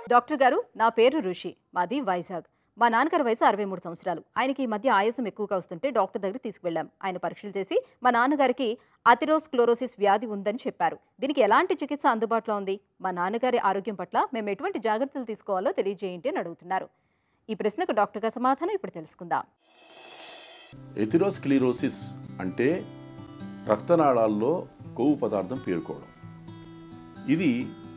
doctor గారు నా పేరు ఋషి మాది వైజాగ్ మా నాన్నగారి వయసు అరవై మూడు సంవత్సరాలు ఆయనకి ఈ మధ్య ఆయాసం ఎక్కువగా వస్తుంటే డాక్టర్ దగ్గర తీసుకువెళ్ళాం ఆయన పరీక్షలు చేసి మా నాన్నగారికి అథిరోస్క్లోరోసిస్ వ్యాధి ఉందని చెప్పారు దీనికి ఎలాంటి చికిత్స అందుబాటులో ఉంది మా నాన్నగారి ఆరోగ్యం పట్ల మేము ఎటువంటి జాగ్రత్తలు తీసుకోవాలో తెలియజేయండి అని అడుగుతున్నారు ఈ ప్రశ్నకు డాక్టర్ గారి సమాధానం ఇప్పుడు తెలుసుకుందాం ఎథిరోస్క్లీరోసిస్ అంటే రక్తనాళాల్లో కొవ్వు పదార్థం పేరుకోవడం ఇది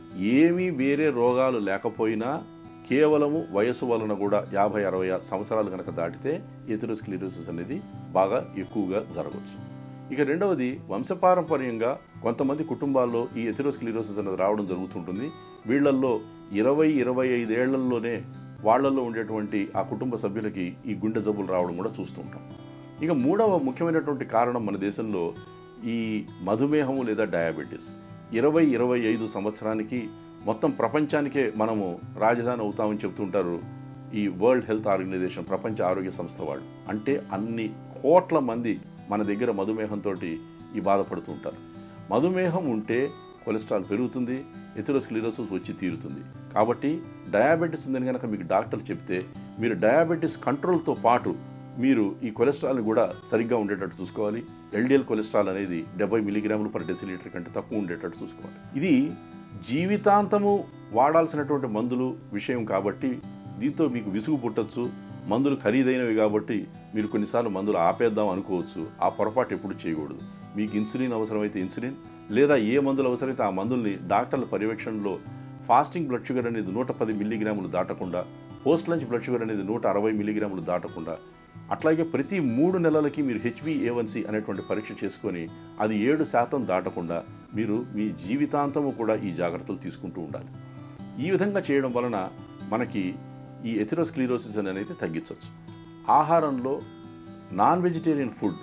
ఏమీ వేరే రోగాలు లేకపోయినా కేవలము వయసు వలన కూడా యాభై అరవై సంవత్సరాలు కనుక దాటితే ఎథిరోస్క్లీరోసిస్ అనేది బాగా ఎక్కువగా జరగవచ్చు ఇక రెండవది వంశపారంపర్యంగా కొంతమంది కుటుంబాల్లో ఈ ఎథిరోస్క్లీరోసిస్ అనేది రావడం జరుగుతుంటుంది వీళ్ళల్లో ఇరవై ఇరవై ఐదేళ్లలోనే వాళ్ళల్లో ఉండేటువంటి ఆ కుటుంబ సభ్యులకి ఈ గుండె జబ్బులు రావడం కూడా చూస్తుంటాం ఇక మూడవ ముఖ్యమైనటువంటి కారణం మన దేశంలో ఈ మధుమేహము లేదా డయాబెటీస్ ఇరవై ఇరవై ఐదు సంవత్సరానికి మొత్తం ప్రపంచానికే మనము రాజధాని అవుతామని చెప్తుంటారు ఈ వరల్డ్ హెల్త్ ఆర్గనైజేషన్ ప్రపంచ ఆరోగ్య సంస్థ వాళ్ళు అంటే అన్ని కోట్ల మంది మన దగ్గర మధుమేహంతో ఈ బాధపడుతూ ఉంటారు మధుమేహం ఉంటే కొలెస్ట్రాల్ పెరుగుతుంది ఎథిరోస్క్లిరోసిస్ వచ్చి తీరుతుంది కాబట్టి డయాబెటీస్ ఉందని కనుక మీకు డాక్టర్లు చెప్తే మీరు డయాబెటీస్ కంట్రోల్తో పాటు మీరు ఈ కొలెస్ట్రాల్ని కూడా సరిగ్గా ఉండేటట్టు చూసుకోవాలి ఎల్డిఎల్ కొలెస్ట్రాల్ అనేది డెబ్బై మిలీగ్రాములు పర్ డెసిలీటర్ కంటే తక్కువ ఉండేటట్టు చూసుకోవాలి ఇది జీవితాంతము వాడాల్సినటువంటి మందులు విషయం కాబట్టి దీంతో మీకు విసుగు పుట్టచ్చు మందులు ఖరీదైనవి కాబట్టి మీరు కొన్నిసార్లు మందులు ఆపేద్దాం అనుకోవచ్చు ఆ పొరపాటు ఎప్పుడు చేయకూడదు మీకు ఇన్సులిన్ అవసరమైతే ఇన్సులిన్ లేదా ఏ మందులు అవసరమైతే ఆ మందుల్ని డాక్టర్ల పర్యవేక్షణలో ఫాస్టింగ్ బ్లడ్ షుగర్ అనేది నూట పది మిల్లీగ్రాములు దాటకుండా పోస్ట్ లంచ్ బ్లడ్ షుగర్ అనేది నూట అరవై మిల్లీగ్రాములు దాటకుండా అట్లాగే ప్రతి మూడు నెలలకి మీరు హెచ్బిఏవన్సి అనేటువంటి పరీక్ష చేసుకొని అది ఏడు శాతం దాటకుండా మీరు మీ జీవితాంతము కూడా ఈ జాగ్రత్తలు తీసుకుంటూ ఉండాలి ఈ విధంగా చేయడం వలన మనకి ఈ ఎథిరోస్క్లీరోసిస్ అనేది తగ్గించవచ్చు ఆహారంలో నాన్ వెజిటేరియన్ ఫుడ్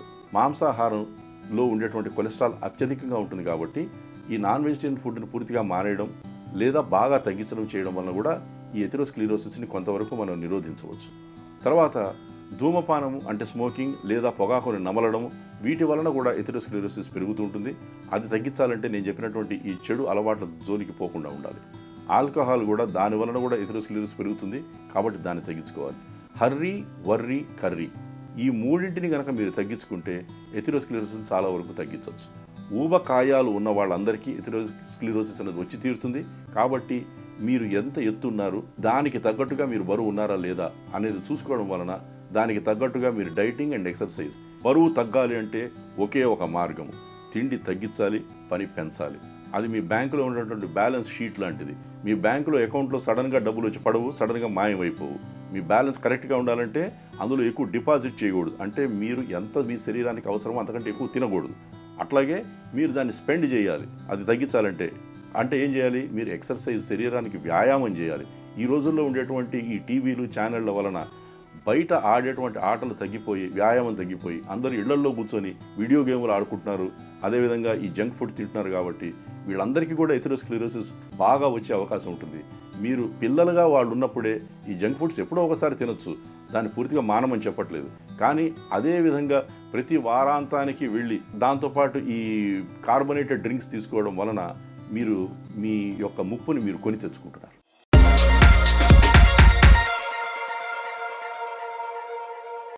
మాంసాహారంలో ఉండేటువంటి కొలెస్ట్రాల్ అత్యధికంగా ఉంటుంది కాబట్టి ఈ నాన్ వెజిటేరియన్ ఫుడ్ని పూర్తిగా మానేయడం లేదా బాగా తగ్గించడం చేయడం వలన కూడా ఈ ఎథిరోస్క్లీరోసిస్ని కొంతవరకు మనం నిరోధించవచ్చు తర్వాత ధూమపానము అంటే స్మోకింగ్ లేదా పొగాకుని నమలడం వీటి వలన కూడా ఎథిరోస్క్లిరోసిస్ పెరుగుతూ ఉంటుంది అది తగ్గించాలంటే నేను చెప్పినటువంటి ఈ చెడు అలవాట్ల జోలికి పోకుండా ఉండాలి ఆల్కహాల్ కూడా దాని వలన కూడా ఎథిరోస్క్లిరోసిస్ పెరుగుతుంది కాబట్టి దాన్ని తగ్గించుకోవాలి హర్రీ వర్రీ కర్రీ ఈ మూడింటిని కనుక మీరు తగ్గించుకుంటే ఎథిరోస్క్లిరోసిస్ చాలా వరకు తగ్గించవచ్చు ఊబకాయాలు ఉన్న వాళ్ళందరికీ ఎథిరోస్క్లిరోసిస్ అనేది వచ్చి తీరుతుంది కాబట్టి మీరు ఎంత ఎత్తున్నారు దానికి తగ్గట్టుగా మీరు బరువు ఉన్నారా లేదా అనేది చూసుకోవడం వలన దానికి తగ్గట్టుగా మీరు డైటింగ్ అండ్ ఎక్సర్సైజ్ బరువు తగ్గాలి అంటే ఒకే ఒక మార్గము తిండి తగ్గించాలి పని పెంచాలి అది మీ బ్యాంకులో ఉన్నటువంటి బ్యాలెన్స్ షీట్ లాంటిది మీ బ్యాంకులో అకౌంట్లో సడన్గా డబ్బులు వచ్చి పడవు సడన్గా మాయమైపోవు మీ బ్యాలెన్స్ కరెక్ట్గా ఉండాలంటే అందులో ఎక్కువ డిపాజిట్ చేయకూడదు అంటే మీరు ఎంత మీ శరీరానికి అవసరమో అంతకంటే ఎక్కువ తినకూడదు అట్లాగే మీరు దాన్ని స్పెండ్ చేయాలి అది తగ్గించాలంటే అంటే ఏం చేయాలి మీరు ఎక్సర్సైజ్ శరీరానికి వ్యాయామం చేయాలి ఈ రోజుల్లో ఉండేటువంటి ఈ టీవీలు ఛానళ్ళ వలన బయట ఆడేటువంటి ఆటలు తగ్గిపోయి వ్యాయామం తగ్గిపోయి అందరూ ఇళ్లల్లో కూర్చొని వీడియో గేములు ఆడుకుంటున్నారు అదేవిధంగా ఈ జంక్ ఫుడ్ తింటున్నారు కాబట్టి వీళ్ళందరికీ కూడా ఎథిరోస్క్లిరోసిస్ బాగా వచ్చే అవకాశం ఉంటుంది మీరు పిల్లలుగా వాళ్ళు ఉన్నప్పుడే ఈ జంక్ ఫుడ్స్ ఎప్పుడో ఒకసారి తినొచ్చు దాన్ని పూర్తిగా మానమని చెప్పట్లేదు కానీ అదే విధంగా ప్రతి వారాంతానికి వెళ్ళి దాంతోపాటు ఈ కార్బొనేటెడ్ డ్రింక్స్ తీసుకోవడం వలన మీరు మీ యొక్క ముప్పుని మీరు కొని తెచ్చుకుంటున్నారు